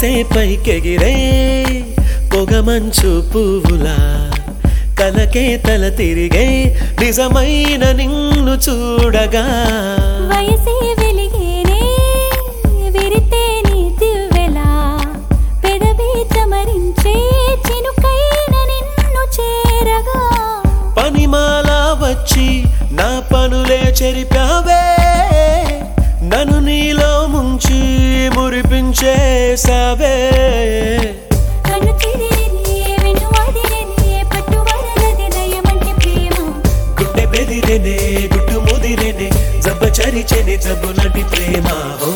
మనసే పైకెగిరే పొగమంచు పువ్వులా కలకే తల తిరిగే నిజమైన నిన్ను చూడగా వయసే వెలిగేనే విరితే నీ దివ్వెలా పెదవి చమరించే చినుకైన నిన్ను చేరగా పనిమాల వచ్చి నా పనులే చెరిపావే నన్ను నీలో ముంచి మురిపించేసావే కన్ను చెదిరిని వెన్ను వాదిరిని పట్టు వదలది దయమంటే ప్రేమ గుడ్డె బెదిరేనే గుట్టు ముదిరేనే జబ్బ చరిచెనే జబ్బు లాంటి ప్రేమ ఓ,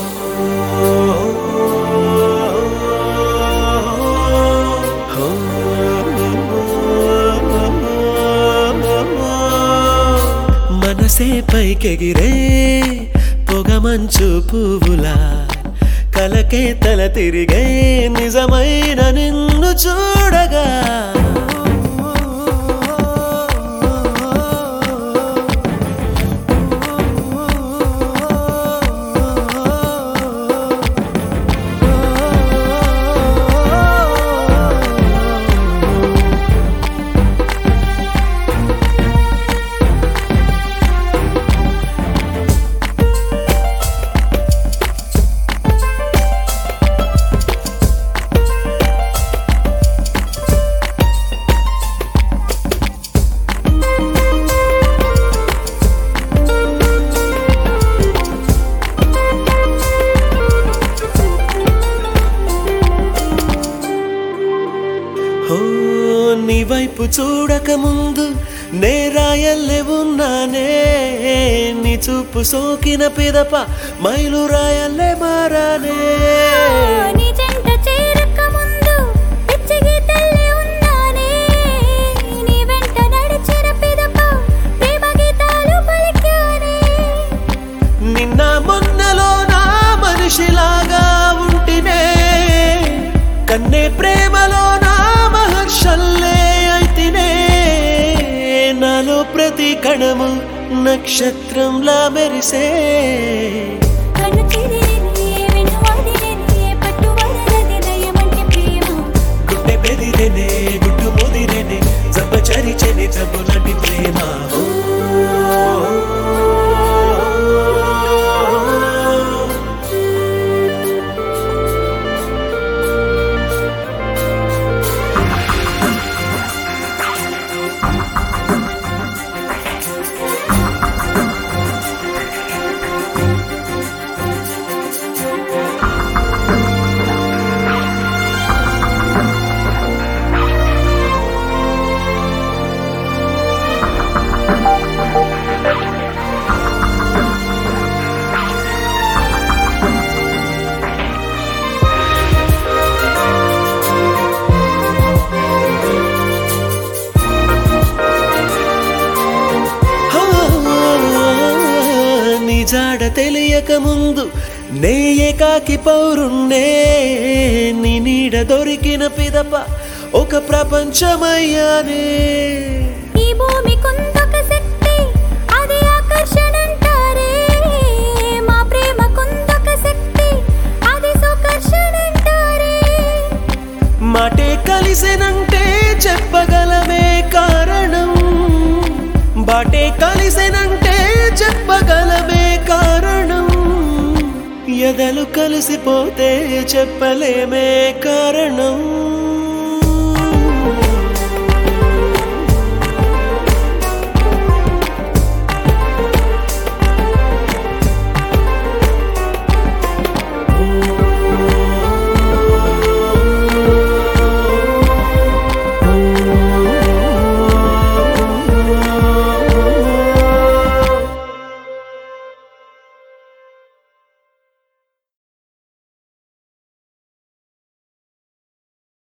ఓ, మనసే పైకెగిరే పొగమంచు పువ్వులా కలకే తల తిరిగే నిజమైన నిన్ను చూడగా ఓ నీ వైపు చూడక ముందు నేరాయల్లే ఉన్నానే నీ చూపు సోకిన పిదప మైలు రాయల్లే మారానే నీ జంట చేరక ముందు పిచ్చి గీతల్లే ఉన్నానే నీ వెంట నడిచిన పిదప ప్రేమ గీతాలు పలికానే నిన్న మొన్నలో నా మనిషిలాగా ఉంటినే కన్నే ప్రేమలో నా మహర్షల్లే అయితినే నాలో ప్రతి కణము నక్షత్రంలా మెరిసే కన్ను చెదిరిని వెన్ను వాదిరిని పట్టు వదలది దయమంటే ప్రేమ గుడ్డె బెదిరేనే గుడ్డు ముదిరేనే జబ్బ చరిచెనే జబ్బు లాంటి ప్రేమ ఓ, ఆ, నీ జాడ తెలియక ముందు నే ఏకాకి పౌరుణ్ణే నీ నీడ దొరికిన పిదప ఒక ప్రపంచమయ్యానే ఈ భూమి కొందొక శక్తి అది ఆకర్షణ అంటారే మా ప్రేమ కొందొక శక్తి అది సుకర్షణ అంటారే మాటే కలిసెనంటే చెప్పగలమే కారణం బాటే కలిసెనంటే చెప్పగలమే కారణం ఎదలు కలిసిపోతే చెప్పలేమే కారణం